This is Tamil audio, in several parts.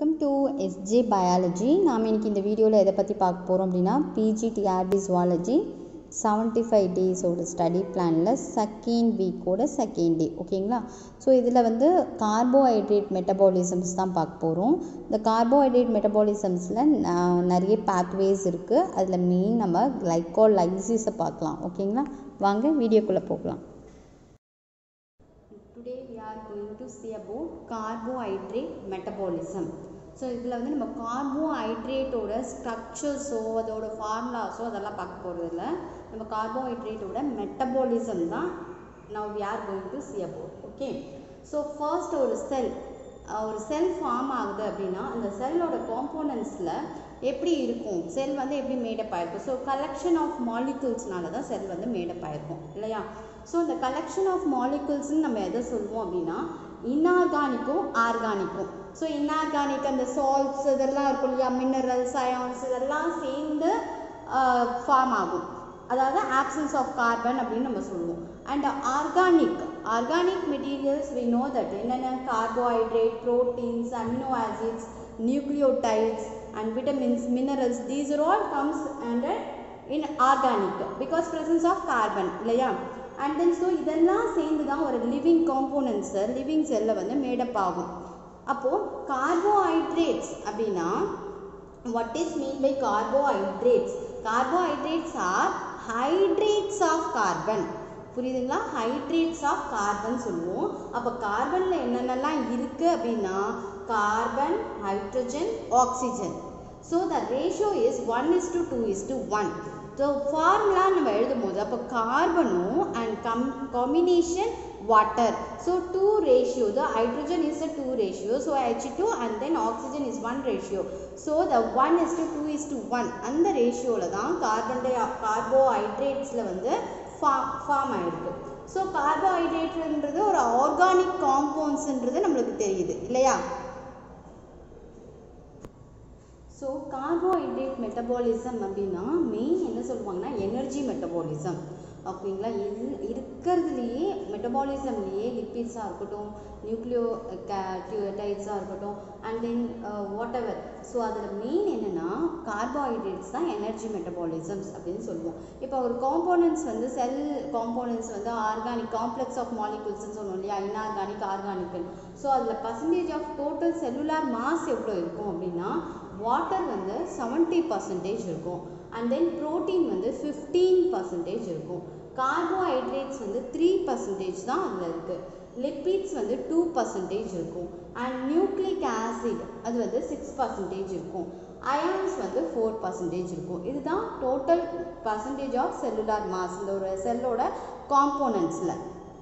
வெல்கம் டு எஸ்ஜே பயாலஜி நாம் இன்னைக்கு இந்த வீடியோவில் எதை பற்றி பார்க்க போகிறோம் அப்படின்னா பிஜிடிஆர்டி ஜுவாலஜி செவன்ட்டி ஃபைவ் டேஸோட ஸ்டடி பிளானில் செகண்ட் வீக்கோட செகண்ட் டே ஓகேங்களா ஸோ இதில் வந்து கார்போஹைட்ரேட் மெட்டபாலிசம்ஸ் தான் பார்க்க போகிறோம் இந்த கார்போஹைட்ரேட் மெட்டபாலிசம்ஸில் நிறைய பேத்வேஸ் இருக்குது அதில் மெயின் நம்ம கிளைக்கோலைசிஸை பார்க்கலாம் ஓகேங்களா வாங்க வீடியோக்குள்ளே போகலாம் today we are going to see about carbohydrate metabolism so இதில் வந்து நம்ம கார்போஹைட்ரேட்டோட ஸ்ட்ரக்சர்ஸோ அதோட ஃபார்முலாஸோ அதெல்லாம் பார்க்க போகிறது இல்லை நம்ம கார்போஹைட்ரேட்டோட மெட்டபாலிசம் தான் now we are going to see about okay so first ஒரு செல் ஒரு செல் ஃபார்ம் ஆகுது அப்படின்னா அந்த செல்லோட காம்போனன்ட்ஸில் எப்படி இருக்கும் செல் வந்து எப்படி மேடப் ஆயிருக்கும் ஸோ கலெக்ஷன் ஆஃப் மாலிகூல்ஸ்னால தான் செல் வந்து மேடப் ஆயிருக்கும் இல்லையா ஸோ இந்த கலெக்ஷன் ஆஃப் மாலிகூல்ஸ்னு நம்ம எதை சொல்லுவோம் அப்படின்னா இன்ஆர்கானிக்கும் ஆர்கானிக்கும் ஸோ இன்ஆர்கானிக் அந்த சால்ட்ஸ் இதெல்லாம் இருக்கும் இல்லையா மினரல்ஸ் அயான்ஸ் இதெல்லாம் சேர்ந்து ஃபார்ம் ஆகும் அதாவது ஆப்சன்ஸ் ஆஃப் கார்பன் அப்படின்னு நம்ம சொல்லுவோம் and organic organic materials we know that என்னென்ன carbohydrate proteins amino acids nucleotides and vitamins minerals these are all comes under in organic because presence of carbon இல்லையா அண்ட் தென் ஸோ இதெல்லாம் சேர்ந்து தான் ஒரு லிவிங் காம்போனன்ட்ஸை லிவிங் செல்லில் வந்து மேடப் ஆகும் அப்போது கார்போஹைட்ரேட்ஸ் அப்படின்னா what is mean by carbohydrates carbohydrates are hydrates of carbon புரியுதுங்களா ஹைட்ரேட்ஸ் ஆஃப் கார்பன் சொல்லுவோம் அப்போ கார்பனில் என்னென்னலாம் இருக்குது அப்படின்னா carbon hydrogen oxygen so the ratio is one is to two is to one so formula நம்ம எழுதும் போது அப்போ கார்பனும் and come combination water so two ratio the hydrogen is a two ratio so h2 and then oxygen is one ratio so the 1 is to 2 is to 1 அந்த ரேஷியோல தான் கார்பன் டை கார்போஹைட்ரேட்ஸில் வந்து ஃபார்ம் ஃபார்ம் ஆயிருக்கு ஸோ கார்போஹைட்ரேட்ன்றது ஒரு ஆர்கானிக் காம்பவுண்ட்ஸ்ன்றது நம்மளுக்கு தெரியுது இல்லையா ஸோ கார்போஹைட்ரேட் மெட்டபாலிசம் அப்படின்னா மெயின் என்ன சொல்லுவாங்கன்னா எனர்ஜி மெட்டபாலிசம் ஓகேங்களா இது இருக்கிறதுலையே மெட்டபாலிசம்லேயே லிப்பிட்ஸாக இருக்கட்டும் நியூக்ளியோ டைட்ஸாக இருக்கட்டும் and then whatever so அதில் மெயின் என்னென்னா கார்போஹைட்ரேட்ஸ் தான் எனர்ஜி மெட்டபாலிசம்ஸ் அப்படின்னு சொல்லுவோம் இப்போ ஒரு காம்போனன்ட்ஸ் வந்து செல் காம்போனன்ட்ஸ் வந்து ஆர்கானிக் காம்ப்ளெக்ஸ் ஆஃப் மாலிகூல்ஸ்னு சொல்லுவோம் இல்லையா இன்ஆர்கானிக் ஆர்கானிக்கல் ஸோ அதில் percentage of total cellular mass எவ்வளோ இருக்கும் அப்படின்னா வாட்டர் வந்து செவன்ட்டி பர்சன்டேஜ் இருக்கும் அண்ட் தென் ப்ரோட்டீன் வந்து ஃபிஃப்டீன் பர்சன்டேஜ் இருக்கும் கார்போஹைட்ரேட்ஸ் வந்து த்ரீ பர்சன்டேஜ் தான் அதில் இருக்குது லிப்பிட்ஸ் வந்து டூ பர்சன்டேஜ் இருக்கும் அண்ட் நியூக்ளிக் ஆசிட் அது வந்து சிக்ஸ் பர்சன்டேஜ் இருக்கும் அயான்ஸ் வந்து ஃபோர் பர்சன்டேஜ் இருக்கும் இதுதான் total percentage of cellular mass இந்த ஒரு செல்லோட காம்போனன்ட்ஸில்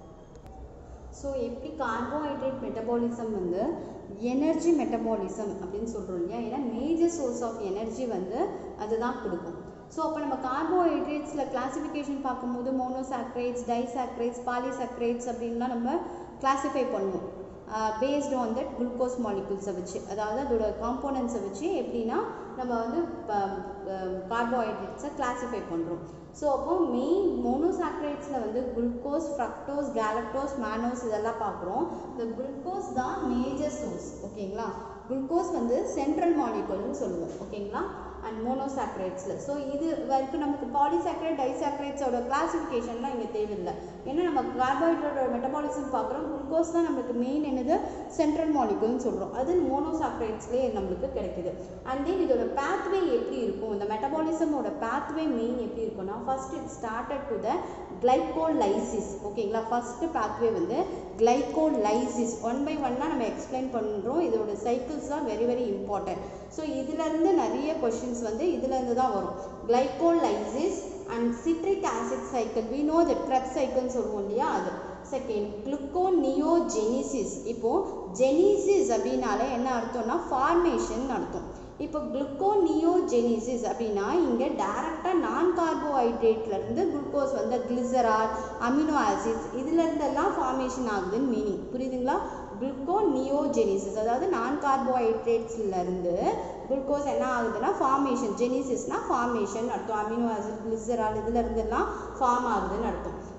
ஸோ எப்படி கார்போஹைட்ரேட் மெட்டபாலிசம் வந்து எனர்ஜி மெட்டபாலிசம் அப்படின்னு சொல்கிறோம் இல்லையா ஏன்னா மேஜர் சோர்ஸ் ஆஃப் எனர்ஜி வந்து அதுதான் கொடுக்கும் ஸோ அப்போ நம்ம கார்போஹைட்ரேட்ஸில் கிளாசிஃபிகேஷன் பார்க்கும்போது மோனோசாக்ரைட்ஸ் டைசாக்ரைட்ஸ் பாலிசாக்ரைட்ஸ் அப்படின்லாம் நம்ம கிளாஸிஃபை பண்ணுவோம் பேஸ்ட் ஆன் தட் குளுக்கோஸ் மாலிகுல்ஸை வச்சு அதாவது அதோட காம்போனன்ட்ஸை வச்சு எப்படின்னா நம்ம வந்து கார்போஹைட்ரேட்ஸை கிளாஸிஃபை பண்ணுறோம் ஸோ அப்போ மெயின் மோனோசாக்ரைட்ஸில் வந்து குளுக்கோஸ் ஃப்ரக்டோஸ் கேலக்டோஸ் மேனோஸ் இதெல்லாம் பார்க்குறோம் இந்த குளுக்கோஸ் தான் மேஜர் சோர்ஸ் ஓகேங்களா குளுக்கோஸ் வந்து சென்ட்ரல் மாலிகுல்னு சொல்லுவோம் ஓகேங்களா அண்ட் மோனோசாக்ரைட்ஸில் ஸோ இது வரைக்கும் நமக்கு பாலிசாக்ரைட் டைசாக்ரைட்ஸோட கிளாசிஃபிகேஷன்லாம் இங்கே தேவையில்லை ஏன்னா நம்ம கார்போஹைட்ரேட்டோட மெட்டபாலிசம் பார்க்குறோம் குளுக்கோஸ் தான் நம்மளுக்கு மெயின் என்னது சென்ட்ரல் மாலிகுல்னு சொல்கிறோம் அது மோனோசாக்ரைட்ஸ்லேயே நம்மளுக்கு கிடைக்குது அண்ட் தென் இதோட பேத்வே எப்படி இருக்கும் இந்த மெட்டபாலிசமோட பேத்வே மெயின் எப்படி இருக்கும்னா first it started to the glycolysis ஓகேங்களா ஃபஸ்ட்டு பேத்வே வந்து கிளைகோலைசிஸ் ஒன் பை ஒன்னாக நம்ம எக்ஸ்பிளைன் பண்ணுறோம் இதோட சைக்கிள்ஸ் தான் வெரி வெரி இம்பார்ட்டன்ட் ஸோ இதுலேருந்து நிறைய கொஷின்ஸ் வந்து இதுலேருந்து தான் வரும் glycolysis and citric acid cycle we know the Kreb சைக்கிள்னு சொல்லுவோம் இல்லையா அது செகண்ட் குளுக்கோனியோஜெனிசிஸ் இப்போது ஜெனிசிஸ் அப்படின்னாலே என்ன அர்த்தம்னா ஃபார்மேஷன் அர்த்தம் இப்போ குளுக்கோனியோஜெனிசிஸ் அப்படின்னா இங்கே டேரெக்டாக நான் கார்போஹைட்ரேட்லேருந்து குளுக்கோஸ் வந்து கிளிசரால் அமினோ ஆசிட்ஸ் இதுலேருந்தெல்லாம் ஃபார்மேஷன் ஆகுதுன்னு மீனிங் புரியுதுங்களா குளுக்கோனியோஜெனிசிஸ் அதாவது நான் கார்போஹைட்ரேட்ஸ்லேருந்து குளுக்கோஸ் என்ன ஆகுதுன்னா ஃபார்மேஷன் ஜெனிசிஸ்னால் ஃபார்மேஷன் அர்த்தம் அமினோ ஆசிட் கிளிசரால் இதுலேருந்தெல்லாம் ஃபார்ம் ஆகுதுன்னு அர்த்தம்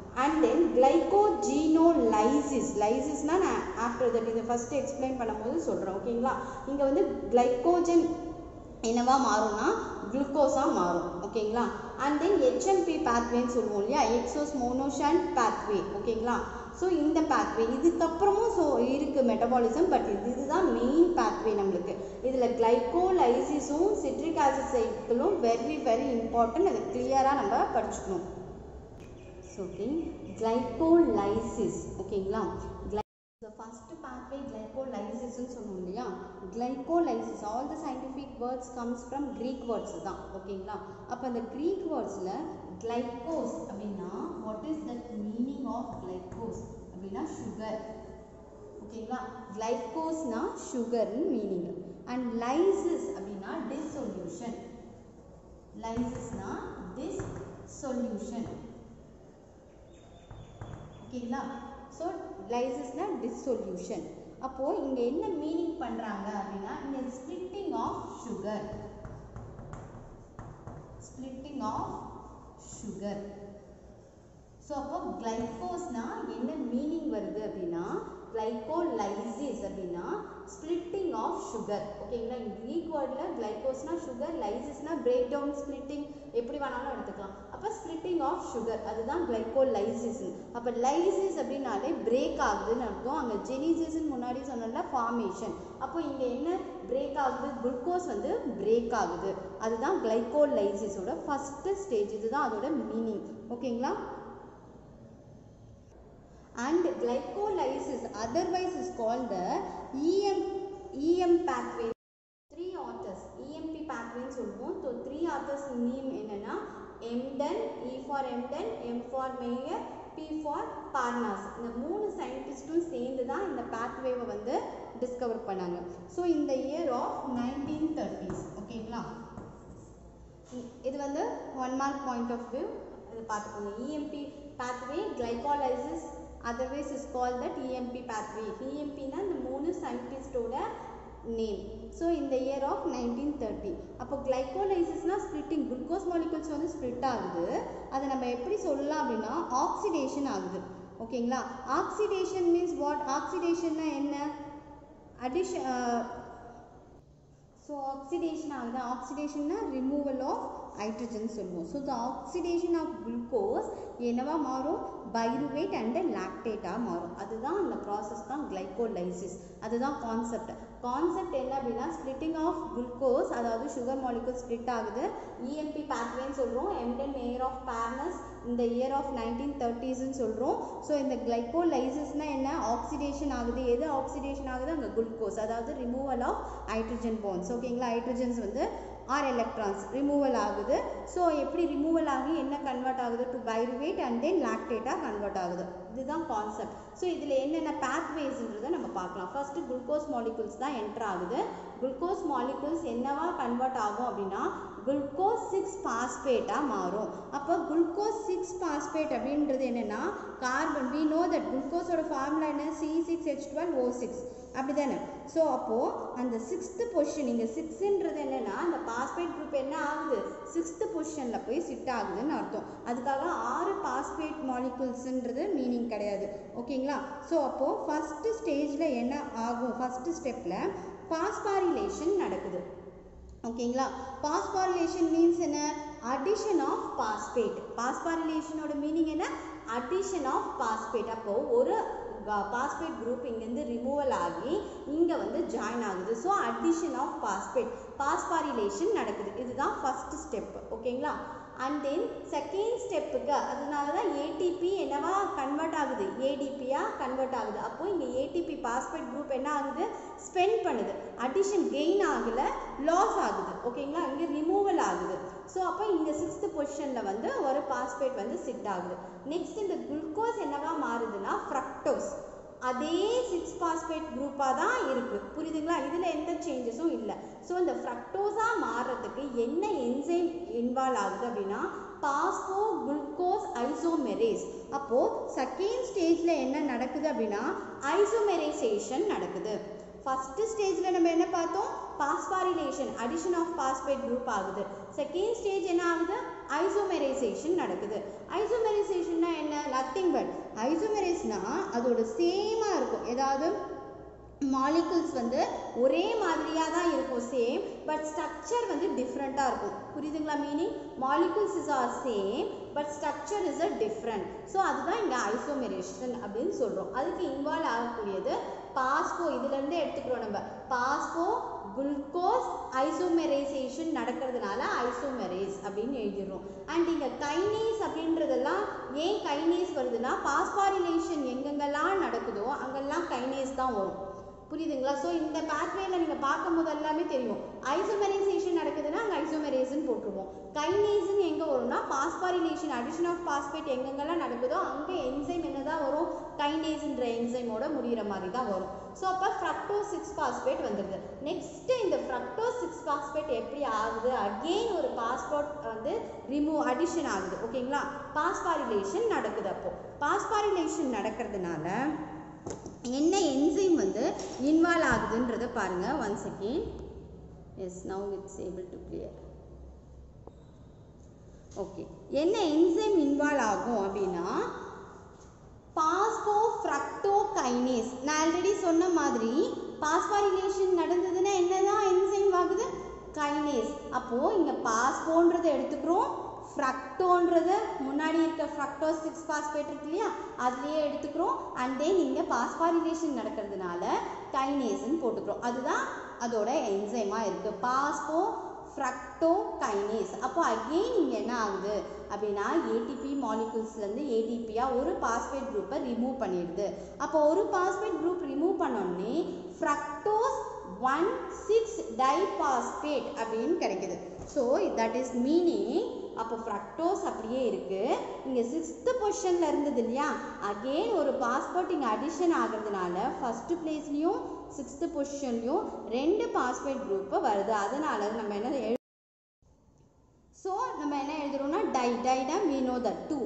அண்ட் தென் கிளைகோஜீனோலைசிஸ் லைசிஸ்னா நான் ஆஃப்டர் தட் இதை ஃபஸ்ட்டு எக்ஸ்பிளைன் பண்ணும்போது சொல்கிறேன் ஓகேங்களா இங்கே வந்து கிளைகோஜன் என்னவா மாறும்னா குளுக்கோஸாக மாறும் ஓகேங்களா அண்ட் தென் ஹெச்எம்பி பேத்வேன்னு சொல்லுவோம் இல்லையா எக்ஸோஸ் மோனோஷான் பேத்வே ஓகேங்களா ஸோ இந்த பேத்வே இதுக்கப்புறமும் ஸோ இருக்குது மெட்டபாலிசம் பட் இது இதுதான் மெயின் பேத்வே நம்மளுக்கு இதில் கிளைகோலைசிஸும் சிட்ரிக் ஆசிட் சைக்கிளும் வெரி வெரி இம்பார்ட்டன்ட் அதை கிளியராக நம்ம படிச்சுக்கணும் ஓகே கிளைகோலைசிஸ் ஓகேங்களா the first pathway glycolysis னு சொன்னோம் இல்லையா glycolysis all the scientific words comes from greek words தான் ஓகேங்களா அப்போ அந்த greek wordsல glycose அப்படின்னா what is the meaning of glycose அப்படின்னா sugar ஓகேங்களா glycoseனா சுகர்னு மீனிங் அண்ட் லைசிஸ் அப்படின்னா dissolution லைசிஸ்னா dissolution ஓகேங்களா ஸோ லைசிஸ்னா டிஸ்சொல்யூஷன் அப்போது இங்கே என்ன மீனிங் பண்ணுறாங்க அப்படின்னா இங்கே splitting of sugar splitting of sugar so அப்போ கிளைகோஸ்னா என்ன மீனிங் வருது அப்படின்னா கிளைகோலைசிஸ் அப்படின்னா ஸ்பிளிட்டிங் ஆஃப் சுகர் ஓகேங்களா கிரீக் வேர்டில் கிளைகோஸ்னா சுகர் லைசிஸ்னா பிரேக் டவுன் ஸ்பிளிட்டிங் எப்படி வேணாலும் எடுத்துக்கலாம் அப்போ ஸ்பிளிட்டிங் ஆஃப் சுகர் அதுதான் கிளைகோலைசிஸ் அப்போ லைசிஸ் அப்படின்னாலே பிரேக் ஆகுதுன்னு அர்த்தம் அங்கே ஜெனிசிஸ்ன்னு முன்னாடி சொன்னல ஃபார்மேஷன் அப்போ இங்கே என்ன பிரேக் ஆகுது குளுக்கோஸ் வந்து பிரேக் ஆகுது அதுதான் கிளைகோலைசிஸோட ஃபஸ்ட்டு ஸ்டேஜ் இதுதான் அதோட மீனிங் ஓகேங்களா and glycolysis otherwise is called the EM EM pathway three authors EMP pathway ன்னு சொல்லுவோம் ஸோ த்ரீ authors நேம் என்னன்னா Embden E for Embden M for Meyer P for Parnas இந்த மூணு சயின்டிஸ்ட்டும் சேர்ந்து தான் இந்த பாத்வேவை வந்து டிஸ்கவர் பண்ணாங்க ஸோ இந்த இயர் ஆஃப் நைன்டீன் தேர்ட்டிஸ் ஓகேங்களா இது வந்து one mark point of view இது பார்த்துக்கோங்க இஎம்பி pathway glycolysis otherwise is called that EMP pathway EMP னா இந்த மூணு சயின்டிஸ்டோட நேம் ஸோ இந்த இயர் ஆஃப் நைன்டீன் தேர்ட்டி அப்போ கிளைகோலைசிஸ்னா ஸ்ப்ளிட்டிங் குளுக்கோஸ் மாலிகுல்ஸ் வந்து ஸ்ப்ளிட் ஆகுது அதை நம்ம எப்படி சொல்லலாம் அப்படின்னா ஆக்சிடேஷன் ஆகுது ஓகேங்களா ஆக்சிடேஷன் மீன்ஸ் வாட் ஆக்சிடேஷன்னா என்ன அடிஷன் ஸோ ஆக்சிடேஷன் ஆகுது ஆக்சிடேஷன்னா ரிமூவல் ஆஃப் ஹைட்ரஜன் சொல்லுவோம் so the oxidation of glucose என்னவா மாறும் பைருவேட் அண்ட் லாக்டேட்டாக மாறும் அதுதான் அந்த ப்ராசஸ் தான் கிளைகோலைசிஸ் அதுதான் கான்செப்ட் கான்செப்ட் என்ன அப்படின்னா ஸ்ப்ளிட்டிங் ஆஃப் குளுக்கோஸ் அதாவது சுகர் மாலிகுல் ஸ்ப்ளிட் ஆகுது இஎம்பி பேத்வேன்னு சொல்கிறோம் எம்டன் இயர் ஆஃப் பேர்னஸ் இந்த இயர் ஆஃப் நைன்டீன் தேர்ட்டிஸ்ன்னு சொல்கிறோம் ஸோ இந்த கிளைகோலைசிஸ்னால் என்ன ஆக்சிடேஷன் ஆகுது எது ஆக்சிடேஷன் ஆகுது அங்கே குளுக்கோஸ் அதாவது ரிமூவல் ஆஃப் ஹைட்ரஜன் பாண்ட்ஸ் ஓகேங்களா ஹைட்ரஜன்ஸ் வந்து ஆர் எலக்ட்ரான்ஸ் ரிமூவல் ஆகுது ஸோ எப்படி ரிமூவல் ஆகி என்ன கன்வெர்ட் ஆகுது டு பைருவேட் அண்ட் தென் லாக்டேட்டாக கன்வெர்ட் ஆகுது இதுதான் கான்செப்ட் ஸோ இதில் என்னென்ன பேத்வேஸ்ன்றதை நம்ம பார்க்கலாம் ஃபஸ்ட்டு குளுக்கோஸ் மாலிகுல்ஸ் தான் என்டர் ஆகுது குளுக்கோஸ் மாலிகுல்ஸ் என்னவா கன்வெர்ட் ஆகும் அப்படின்னா குளுக்கோஸ் சிக்ஸ் பாஸ்பேட்டாக மாறும் அப்போ குளுக்கோஸ் சிக்ஸ் பாஸ்பேட் அப்படின்றது என்னென்னா கார்பன் வி நோ தட் குளுக்கோஸோட ஃபார்முலா என்ன C six H twelve O six அப்படி தானே ஸோ அப்போது அந்த சிக்ஸ்த்து பொசிஷன் இங்கே சிக்ஸுன்றது என்னென்னா அந்த பாஸ்பேட் குரூப் என்ன ஆகுது சிக்ஸ்த்து பொசிஷனில் போய் சிட் ஆகுதுன்னு அர்த்தம் அதுக்காக ஆறு பாஸ்பேட் மாலிகுல்ஸுன்றது மீனிங் கிடையாது ஓகேங்களா ஸோ அப்போது ஃபஸ்ட்டு ஸ்டேஜில் என்ன ஆகும் ஃபஸ்ட்டு ஸ்டெப்பில் பாஸ்பாரிலேஷன் நடக்குது ஓகேங்களா பாஸ்பாரிலேஷன் மீன்ஸ் என்ன அடிஷன் ஆஃப் பாஸ்பேட் பாஸ்பாரிலேஷனோட மீனிங் என்ன அடிஷன் ஆஃப் பாஸ்பேட் அப்போது ஒரு பாஸ்பேட் குரூப் இங்கேருந்து ரிமூவல் ஆகி இங்கே வந்து ஜாயின் ஆகுது so addition of phosphate phosphorylation நடக்குது இதுதான் ஃபஸ்ட் ஸ்டெப் ஓகேங்களா அண்ட் தென் செகண்ட் ஸ்டெப்புக்கு அதனால தான் ஏடிபி என்னவா கன்வெர்ட் ஆகுது ஏடிபியாக கன்வெர்ட் ஆகுது அப்போ இங்கே ஏடிபி பாஸ்பேட் குரூப் என்ன ஆகுது ஸ்பெண்ட் பண்ணுது அடிஷன் கெயின் ஆகலை லாஸ் ஆகுது ஓகேங்களா இங்கே ரிமூவல் ஆகுது ஸோ அப்போ இங்கே சிக்ஸ்த்து பொசிஷனில் வந்து ஒரு பாஸ்பேட் வந்து சிட் ஆகுது நெக்ஸ்ட் இந்த குளுக்கோஸ் என்னவா மாறுதுன்னா ஃப்ரக்டோஸ் அதே சிக்ஸ் பாஸ்பேட் குரூப்பாக தான் இருக்குது புரியுதுங்களா இதில் எந்த சேஞ்சஸும் இல்லை ஸோ இந்த ஃப்ரக்டோஸாக மாறுறதுக்கு என்ன என்சைம் இன்வால்வ் ஆகுது அப்படின்னா பாஸ்போ குளுக்கோஸ் ஐசோமெரேஸ் அப்போது செகண்ட் ஸ்டேஜில் என்ன நடக்குது அப்படின்னா ஐசோமெரைசேஷன் நடக்குது ஃபஸ்ட்டு ஸ்டேஜில் நம்ம என்ன பார்த்தோம் phosphorylation addition of phosphate group ஆகுது செகண்ட் ஸ்டேஜ் என்ன ஆகுது ஐசோமெரைசேஷன் நடக்குது ஐசோமெரைசேஷன்னா என்ன நத்திங் பட் ஐசோமெரைஸ்னா அதோட சேமாக இருக்கும் ஏதாவது மாலிகுல்ஸ் வந்து ஒரே மாதிரியாக தான் இருக்கும் சேம் பட் ஸ்ட்ரக்சர் வந்து டிஃப்ரெண்ட்டாக இருக்கும் புரியுதுங்களா meaning molecules is are same but structure is a different so அதுதான் இங்கே ஐசோமெரேஷன் அப்படின்னு சொல்கிறோம் அதுக்கு இன்வால்வ் ஆகக்கூடியது பாஸ்போ இதுலேருந்து எடுத்துக்கிறோம் நம்ம பாஸ்போ குளுக்கோஸ் ஐசோமெரைசேஷன் நடக்கிறதுனால ஐசோமெரேஸ் அப்படின்னு எழுதிடுறோம் அண்ட் இங்கே கைனேஸ் அப்படின்றதெல்லாம் ஏன் கைனேஸ் வருதுன்னா பாஸ்பாரிலேஷன் எங்கெங்கெல்லாம் நடக்குதோ அங்கெல்லாம் கைனேஸ் தான் வரும் புரியுதுங்களா ஸோ இந்த பேத்வேல நீங்கள் பார்க்கும் போது எல்லாமே தெரியும் ஐசோமெரைசேஷன் நடக்குதுன்னா அங்கே ஐசோமெரேஸ்ன்னு போட்டுருவோம் கைனேஸ்ன்னு எங்கே வரும்னா பாஸ்பாரிலேஷன் அடிஷன் ஆஃப் பாஸ்பேட் எங்கெங்கெல்லாம் நடக்குதோ அங்கே என்சைம் என்ன தான் வரும் கைனேஸ்ன்ற என்சைமோட முடிகிற மாதிரி தான் வரும் ஸோ அப்போ ஃப்ரக்டோ சிக்ஸ் பாஸ்பேட் வந்துடுது நெக்ஸ்ட்டு இந்த ஃப்ரக்டோ சிக்ஸ் பாஸ்பேட் எப்படி ஆகுது அகெயின் ஒரு பாஸ்போர்ட் வந்து ரிமூவ் அடிஷன் ஆகுது ஓகேங்களா பாஸ்பாரிலேஷன் நடக்குது அப்போ பாஸ்பாரிலேஷன் நடக்கிறதுனால என்ன என்சைம் வந்து இன்வால்வ் ஆகுதுன்றதை பாருங்கள் one second yes now it's able to clear okay என்ன என்சைம் இன்வால்வ் ஆகும் அப்படின்னா பாஸ்போ ஃப்ரக்டோ கைனேஸ் நான் ஆல்ரெடி சொன்ன மாதிரி பாஸ்பாரிலேஷன் நடந்ததுன்னா என்னதான் என்சைம் ஆகுது கைனேஸ் அப்போது இங்கே பாஸ்போன்றதை எடுத்துக்கிறோம் ஃப்ரக்டோன்றது முன்னாடி இருக்க ஃப்ரக்டோ சிக்ஸ் பாஸ்பேட் இருக்கு இல்லையா அதுலேயே எடுத்துக்கிறோம் அண்ட் தென் இங்கே பாஸ்பாரிலேஷன் நடக்கிறதுனால கைனேஸ்ன்னு போட்டுக்கிறோம் அதுதான் அதோட என்சைமாக இருக்குது பாஸ்போ ஃப்ரக்டோ கைனேஸ் அப்போ அகெயின் இங்கே என்ன ஆகுது அப்படின்னா ஏடிபி மாலிகூல்ஸ்லேருந்து ஏடிபியாக ஒரு பாஸ்பேட் குரூப்பை ரிமூவ் பண்ணிடுது அப்போ ஒரு பாஸ்பேட் குரூப் ரிமூவ் பண்ணோடனே ஃப்ரக்டோஸ் ஒன் சிக்ஸ் டைபாஸ்பேட் அப்படின்னு கிடைக்குது ஸோ தட் இஸ் மீனிங் அப்போ ஃப்ரக்டோஸ் அப்படியே இருக்குது இங்கே சிக்ஸ்த்து பொசிஷனில் இருந்தது இல்லையா அகெயின் ஒரு பாஸ்போர்ட் இங்கே அடிஷன் ஆகிறதுனால ஃபஸ்ட்டு பிளேஸ்லேயும் சிக்ஸ்த்து பொசிஷன்லையும் ரெண்டு பாஸ்பேட் குரூப்பு வருது அதனால நம்ம என்ன எழு ஸோ நம்ம என்ன எழுதுறோம்னா டை டைனா we know that two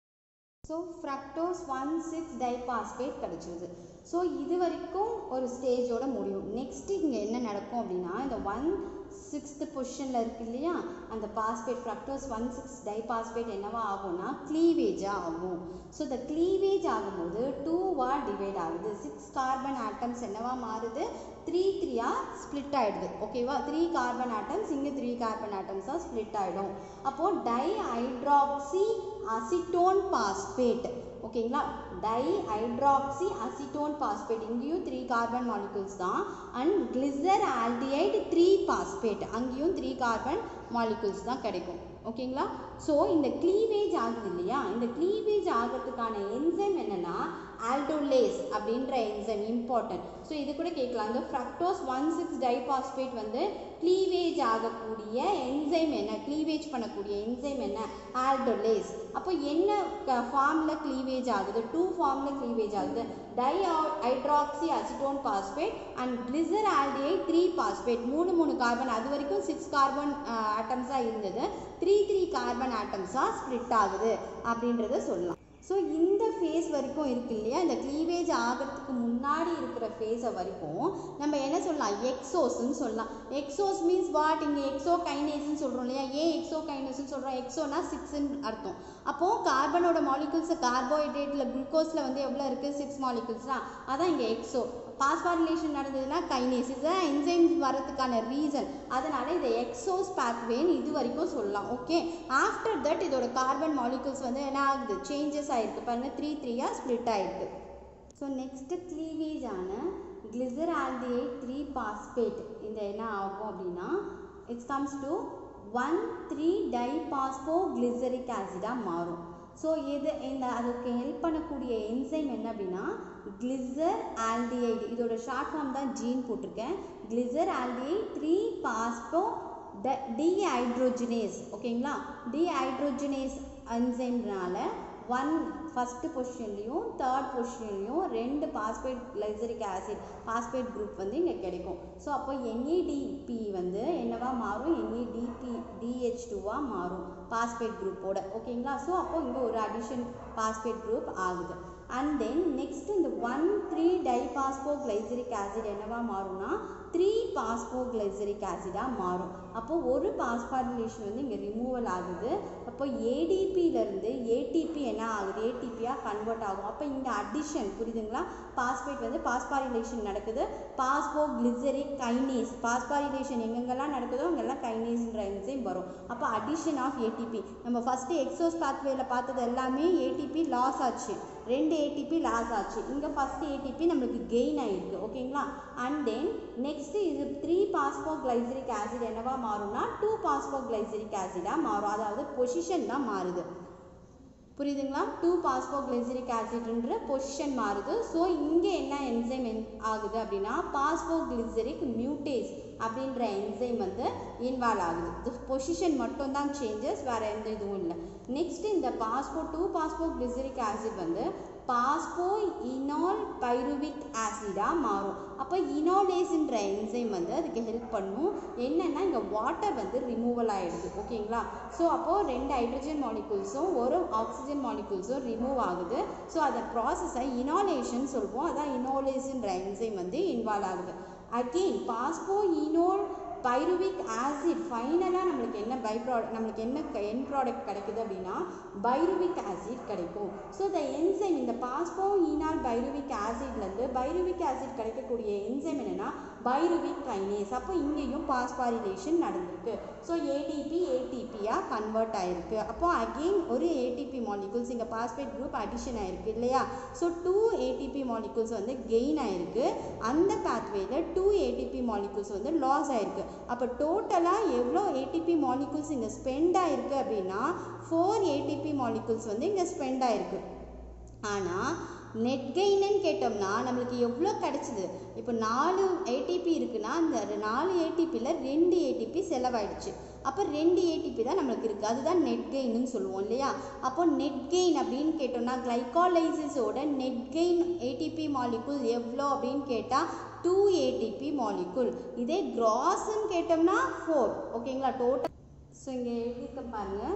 so fructose one six diphosphate கிடச்சிருது ஸோ இது வரைக்கும் ஒரு ஸ்டேஜோட முடியும் நெக்ஸ்ட் இங்கே என்ன நடக்கும் அப்படின்னா இந்த ஒன் சிக்ஸ்த்து பொசிஷனில் இருக்கு இல்லையா அந்த phosphate fructose one six diphosphate என்னவா ஆகும்னா க்ளீவேஜாக ஆகும் ஸோ இந்த க்ளீவேஜ் ஆகும்போது டூவாக டிவைட் ஆகுது சிக்ஸ் கார்பன் ஆட்டம்ஸ் என்னவா மாறுது த்ரீ த்ரீயாக ஸ்ப்ளிட் ஆகிடுது ஓகேவா த்ரீ கார்பன் ஆட்டம்ஸ் இங்கே த்ரீ கார்பன் ஆட்டம்ஸாக ஸ்ப்ளிட் ஆகிடும் அப்போது டை ஹைட்ராக்சி அசிட்டோன் பாஸ்பேட் ஓகேங்களா டை ஹைட்ராக்சி அசிட்டோன் பாஸ்பேட் இங்கேயும் த்ரீ கார்பன் மாலிகூல்ஸ் தான் and glyceraldehyde three phosphate அங்கேயும் த்ரீ கார்பன் மாலிகூல்ஸ் தான் கிடைக்கும் ஓகேங்களா ஸோ இந்த க்ளீவேஜ் ஆகுது இல்லையா இந்த க்ளீவேஜ் ஆகிறதுக்கான என்சைம் என்னென்னா ஆல்டோலேஸ் அப்படின்ற என்சைம் இம்பார்ட்டன்ட் ஸோ இது கூட கேட்கலாம் இந்த ஃப்ரக்டோஸ் ஒன் சிக்ஸ் டைபாஸ்பேட் வந்து க்ளீவேஜ் ஆகக்கூடிய என்சைம் என்ன க்ளீவேஜ் பண்ணக்கூடிய என்சைம் என்ன ஆல்டோலேஸ் அப்போ என்ன ஃபார்மில் க்ளீவேஜ் ஆகுது டூ ஃபார்மில் க்ளீவேஜ் ஆகுது dihydroxyacetone phosphate and glyceraldehyde three phosphate மூணு மூணு கார்பன் அது வரைக்கும் சிக்ஸ் கார்பன் ஆட்டம்ஸாக இருந்தது த்ரீ த்ரீ கார்பன் ஆட்டம்ஸாக ஸ்ப்ளிட் ஆகுது அப்படின்றத சொல்லலாம் ஸோ இந்த ஃபேஸ் வரைக்கும் இருக்கு இல்லையா இந்த க்ளீவேஜ் ஆகிறதுக்கு முன்னாடி இருக்கிற ஃபேஸை வரைக்கும் நம்ம என்ன சொல்லலாம் எக்ஸோஸ்ன்னு சொல்லலாம் எக்ஸோஸ் மீன்ஸ் வாட் இங்கே எக்ஸோ கைனேஸ்ன்னு சொல்கிறோம் இல்லையா ஏன் எக்ஸோ கைனேஸ்ன்னு சொல்கிறோம் எக்ஸோனா சிக்ஸ்ன்னு அர்த்தம் அப்போது கார்பனோட மாலிகூல்ஸ் கார்போஹைட்ரேட்டில் குளுக்கோஸில் வந்து எவ்வளோ இருக்குது சிக்ஸ் மாலிகூல்ஸ் தான் அதான் இங்கே எக்ஸோ பாஸ்பாரிலேஷன் நடந்ததுன்னா கைனேஸ் இதுதான் என்சைம்ஸ் வரதுக்கான ரீசன் அதனால் இதை எக்ஸோஸ் பேத்வேன்னு இது வரைக்கும் சொல்லலாம் ஓகே ஆஃப்டர் தட் இதோட கார்பன் மாலிகூல்ஸ் வந்து என்ன ஆகுது சேஞ்சஸ் ஆகிருக்கு பாருங்க த்ரீ த்ரீயாக ஸ்ப்ளிட் ஆகிருக்கு ஸோ நெக்ஸ்ட்டு க்ளீவேஜ் ஆன கிளிசர் ஆல்டிஹைட் த்ரீ பாஸ்பேட் இந்த என்ன ஆகும் அப்படின்னா it's comes to one three diphospho glyceric ஆசிடாக மாறும் ஸோ இது இந்த அதுக்கு ஹெல்ப் பண்ணக்கூடிய என்சைம் என்ன அப்படின்னா கிளிசர் ஆல்டிஹைடு இதோட ஷார்ட் ஃபார்ம் தான் ஜீன் போட்டிருக்கேன் கிளிசர் ஆல்டிஹைட் த்ரீ பாஸ்போ ட டிஹைட்ரோஜினேஸ் ஓகேங்களா டிஹைட்ரோஜினேஸ் என்சைம்னால ஒன் ஃபஸ்ட்டு பொசிஷன்லேயும் தேர்ட் பொசிஷன்லேயும் ரெண்டு phosphate glyceric acid phosphate group வந்து இங்கே கிடைக்கும் ஸோ அப்போ என்ஏடிபி வந்து என்னவா மாறும் என்ஏடிபி டிஹெச் டூவாக மாறும் பாஸ்பேட் குரூப்போட ஓகேங்களா ஸோ அப்போ இங்கே ஒரு அடிஷன் பாஸ்பேட் குரூப் ஆகுது அண்ட் தென் நெக்ஸ்ட் இந்த one three diphospho glyceric acid என்னவா மாறும்னா த்ரீ பாஸ்போகிளைசரிக் ஆசிடாக மாறும் அப்போது ஒரு பாஸ்பாரிலேஷன் வந்து இங்கே ரிமூவல் ஆகுது அப்போ ஏடிபியிலேருந்து ஏடிபி என்ன ஆகுது ஏடிபியாக கன்வெர்ட் ஆகும் அப்போ இங்கே அடிஷன் புரியுதுங்களா பாஸ்பேட் வந்து பாஸ்பாரிலேஷன் நடக்குது பாஸ்போகிளிசரிக் கைனேஸ் பாஸ்பாரிலேஷன் எங்கெங்கெல்லாம் நடக்குதோ அங்கெல்லாம் கைனேஸ்ன்ற என்சைம் வரும் அப்போ அடிஷன் ஆஃப் ஏடிபி நம்ம ஃபஸ்ட்டு எக்ஸோஸ் பாத்வேல பார்த்தது எல்லாமே ஏடிபி லாஸ் ஆச்சு ரெண்டு ஏடிபி லாஸ் ஆச்சு இங்கே ஃபஸ்ட் ஏடிபி நம்மளுக்கு கெயின் ஆகிருக்கு ஓகேங்களா அண்ட் தென் நெக்ஸ்ட் இது த்ரீ பாஸ்போகிளைசரிக் ஆசிட் என்னவா மாறும்னா டூ பாஸ்போகிளைசரிக் ஆசிடாக மாறும் அதாவது பொசிஷன் தான் மாறுது புரியுதுங்களா டூ பாஸ்போகிளைசரிக் ஆசிட்ன்ற பொசிஷன் மாறுது ஸோ இங்கே என்ன என்சைம் ஆகுது அப்படின்னா பாஸ்போகிளிசரிக் மியூட்டேஸ் அப்படின்ற என்சைம் வந்து இன்வால்வ் ஆகுது பொசிஷன் மட்டும் தான் சேஞ்சஸ் வேறு எந்த இதுவும் இல்லை நெக்ஸ்ட் இந்த பாஸ்போ டூ பாஸ்போகிளிசரிக் ஆசிட் வந்து பாஸ்போ இனால் பைருவிக் ஆசிடாக மாறும் அப்போ இனாலேஸ்ன்ற என்சைம் வந்து அதுக்கு ஹெல்ப் பண்ணும் என்னென்னா இங்கே வாட்டர் வந்து ரிமூவல் ஆகிடுது ஓகேங்களா ஸோ அப்போது ரெண்டு ஹைட்ரஜன் மாலிகூல்ஸும் ஒரு ஆக்சிஜன் மாலிகூல்ஸும் ரிமூவ் ஆகுது ஸோ அதை ப்ராசஸை இனாலேஷன் சொல்லுவோம் அதான் இனாலேஸ்ன்ற என்சைம் வந்து இன்வால்வ் ஆகுது again phospho enol pyruvic acid ஃபைனலாக நம்மளுக்கு என்ன பை ப்ராடக்ட் நம்மளுக்கு என்ன என் ப்ராடக்ட் கிடைக்குது அப்படின்னா பைருவிக் ஆசிட் கிடைக்கும் ஸோ த என்சைம் இந்த பாஸ்போ ஈனால் பைருவிக் ஆசிட்லேருந்து பைருவிக் ஆசிட் கிடைக்கக்கூடிய என்சைம் என்னென்னா பைருவிக் கைனேஸ் அப்போ இங்கேயும் பாஸ்பாரிலேஷன் நடந்திருக்கு ஸோ ஏடிபி ஏடிபியாக கன்வெர்ட் ஆயிருக்கு அப்போ அகெயின் ஒரு ஏடிபி மாலிகூல்ஸ் இங்கே பாஸ்பேட் குரூப் அடிஷன் ஆயிருக்கு இல்லையா ஸோ டூ ஏடிபி மாலிகூல்ஸ் வந்து கெயின் ஆயிருக்கு அந்த பாத்வேல டூ ஏடிபி மாலிகூல்ஸ் வந்து லாஸ் ஆயிருக்கு அப்போ டோட்டலாக எவ்வளோ ஏடிபி மாலிகூல்ஸ் இங்கே ஸ்பெண்ட் ஆயிருக்கு அப்படின்னா ஃபோர் ஏடிபி மாலிகூல்ஸ் வந்து இங்கே ஸ்பெண்ட் ஆயிருக்கு ஆனால் நெட் கெயின்னு கேட்டோம்னா நம்மளுக்கு எவ்வளோ கிடச்சிது இப்போ நாலு ஏடிபி இருக்குன்னா அந்த நாலு ஏடிபியில் ரெண்டு ஏடிபி செலவாயிடுச்சு அப்போ ரெண்டு ஏடிபி தான் நம்மளுக்கு இருக்குது அதுதான் நெட் கெயின்னு சொல்லுவோம் இல்லையா அப்போ நெட் கெயின் அப்படின்னு கேட்டோம்னா கிளைகாலைசிஸோட நெட் கெயின் ஏடிபி மாலிகுல் எவ்வளோ அப்படின்னு கேட்டால் டூ ஏடிபி மாலிகுல் இதே கிராஸ்ன்னு கேட்டோம்னா ஃபோர் ஓகேங்களா டோட்டல் ஸோ இங்கே எழுதிக்க பாருங்கள்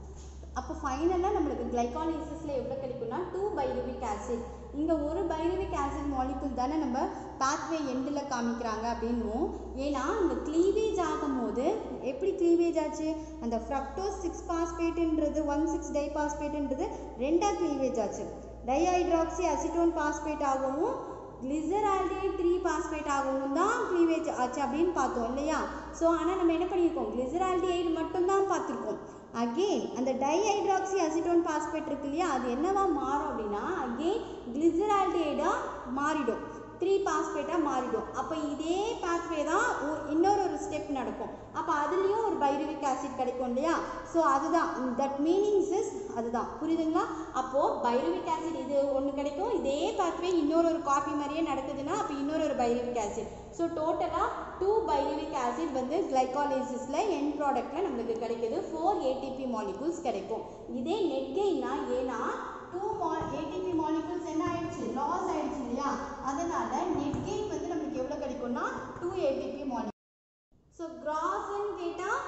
அப்போ ஃபைனலாக நம்மளுக்கு கிளைகாலிசிஸில் எவ்வளோ கிடைக்கும்னா டூ பைருவிக் ஆசிட் இங்கே ஒரு பைருவிக் ஆசிட் மாலிகுல் தானே நம்ம பாத்வே எண்டில் காமிக்கிறாங்க அப்படின்னும் ஏன்னா இங்கே க்ளீவேஜ் ஆகும்போது எப்படி க்ளீவேஜ் ஆச்சு அந்த ஃப்ரக்டோஸ் சிக்ஸ் பாஸ்பேட்டுன்றது ஒன் சிக்ஸ் டை பாஸ்பேட்டுன்றது ரெண்டாக க்ளீவேஜ் ஆச்சு டைஹைட்ராக்சி அசிட்டோன் பாஸ்பேட் ஆகவும் கிளிசரால்டேட் த்ரீ பாஸ்பேட் ஆகவும் தான் க்ளீவேஜ் ஆச்சு அப்படின்னு பார்த்தோம் இல்லையா ஸோ ஆனால் நம்ம என்ன பண்ணியிருக்கோம் கிளிசரால்டிஹைடு மட்டும்தான் பார்த்துருக்கோம் அகெயின் அந்த டைஹைட்ராக்சி அசிட்டோன் பாஸ்பேட் இருக்கு இல்லையா அது என்னவா மாறும் அப்படின்னா அகெயின் கிளிசரால்டிஹைடாக மாறிடும் த்ரீ பாஸ்பேட்டாக மாறிடும் அப்போ இதே பாத்வே தான் ஒ- இன்னொரு ஒரு ஸ்டெப் நடக்கும் அப்போ அதுலேயும் ஒரு பைருவிக் ஆசிட் கிடைக்கும் இல்லையா ஸோ அதுதான் தட் மீனிங்ஸ் இஸ் அதுதான் புரியுதுங்களா அப்போது பைருவிக் ஆசிட் இது ஒன்று கிடைக்கும் இதே பாத்வே இன்னொரு ஒரு காப்பி மாதிரியே நடக்குதுன்னா அப்போ இன்னொரு ஒரு பைருவிக் ஆசிட் ஸோ டோட்டலாக டூ பைருவிக் ஆசிட் வந்து கிளைகாலிசிஸில் என் ப்ராடக்ட்டில் நம்மளுக்கு கிடைக்குது ஃபோர் ஏடிபி மாலிகூல்ஸ் கிடைக்கும் இதே நெட் கெயின்னா ஏன்னா டூ மா ஏடிபி மாலிகூல்ஸ் என்ன ஆயிடுச்சு லாஸ் ஆயிடுச்சு இல்லையா அதனால நெட் கெயின் வந்து நம்மளுக்கு எவ்வளோ கிடைக்கும்னா டூ ஏடிபி மாலிகூல் ஸோ கிராஸ்ன்னு கேட்டால்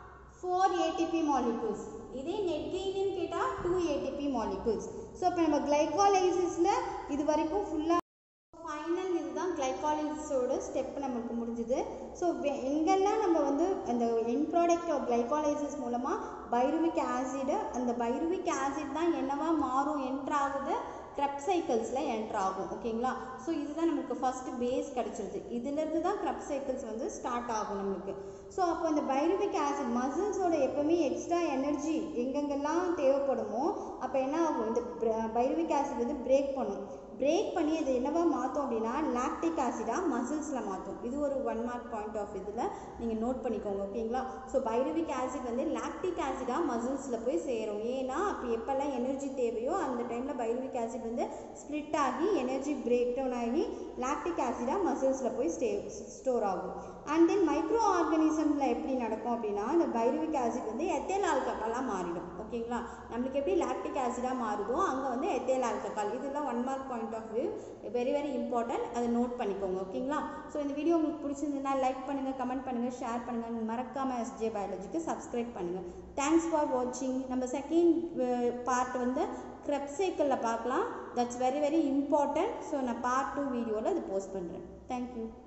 ஃபோர் ஏடிபி மாலிகூல்ஸ் இதே நெட் கெயின்னு கேட்டால் டூ ஏடிபி மாலிகூல்ஸ் ஸோ இப்போ நம்ம கிளைகாலைசிஸில் இது வரைக்கும் ஃபுல்லாக ஃபைனல் இதுதான் கிளைகாலிசிஸோட ஸ்டெப் நமக்கு முடிஞ்சுது ஸோ எங்கெல்லாம் நம்ம வந்து அந்த என் ப்ராடக்ட் கிளைகாலைசிஸ் மூலமாக பைருவிக் ஆசிடு அந்த பைருவிக் ஆசிட் தான் என்னவா மாறும் என்ட்ரு ஆகுது க்ரப் சைக்கிள்ஸில் என்ட்ரு ஆகும் ஓகேங்களா ஸோ இதுதான் நமக்கு ஃபஸ்ட்டு பேஸ் கிடச்சிருது இதுலேருந்து தான் க்ரப் சைக்கிள்ஸ் வந்து ஸ்டார்ட் ஆகும் நம்மளுக்கு ஸோ அப்போ அந்த பைருவிக் ஆசிட் மசில்ஸோட எப்பவுமே எக்ஸ்ட்ரா எனர்ஜி எங்கெங்கெல்லாம் தேவைப்படுமோ அப்போ என்ன ஆகும் இந்த பைருவிக் ஆசிட் வந்து பிரேக் பண்ணும் பிரேக் பண்ணி அது என்னவா மாற்றும் அப்படின்னா லாக்டிக் ஆசிடாக மசில்ஸில் மாற்றும் இது ஒரு ஒன் மார்க் பாயிண்ட் ஆஃப் இதில் நீங்கள் நோட் பண்ணிக்கோங்க ஓகேங்களா ஸோ பைருவிக் ஆசிட் வந்து லாக்டிக் ஆசிடாக மசில்ஸில் போய் சேரும் ஏன்னா அப்போ எப்போல்லாம் எனர்ஜி தேவையோ அந்த டைமில் பைருவிக் ஆசிட் வந்து ஸ்ப்ளிட் ஆகி எனர்ஜி பிரேக் டவுன் ஆகி லாக்டிக் ஆசிடாக மசில்ஸில் போய் ஸ்டே ஸ்டோர் ஆகும் அண்ட் தென் மைக்ரோ ஆர்கனிசமில் எப்படி நடக்கும் அப்படின்னா இந்த பைருவிக் ஆசிட் வந்து எத்தேல் ஆல்கஹாலாக மாறிடும் ஓகேங்களா நம்மளுக்கு எப்படி லாக்டிக் ஆசிடாக மாறுதோ அங்கே வந்து எத்தேல் ஆல்கஹால் இதெல்லாம் one mark point of view very very important அதை நோட் பண்ணிக்கோங்க ஓகேங்களா ஸோ இந்த வீடியோ உங்களுக்கு பிடிச்சிருந்ததுன்னா லைக் பண்ணுங்கள் கமெண்ட் பண்ணுங்கள் ஷேர் பண்ணுங்கள் மறக்காமல் எஸ்ஜே பயாலஜிக்கு சப்ஸ்கிரைப் பண்ணுங்கள் தேங்க்ஸ் ஃபார் வாட்சிங் நம்ம செகண்ட் பார்ட் வந்து க்ரெப் சைக்கிளில் பார்க்கலாம் that's very very important so நான் பார்ட் டூ வீடியோவில் அது போஸ்ட் பண்ணுறேன் தேங்க்யூ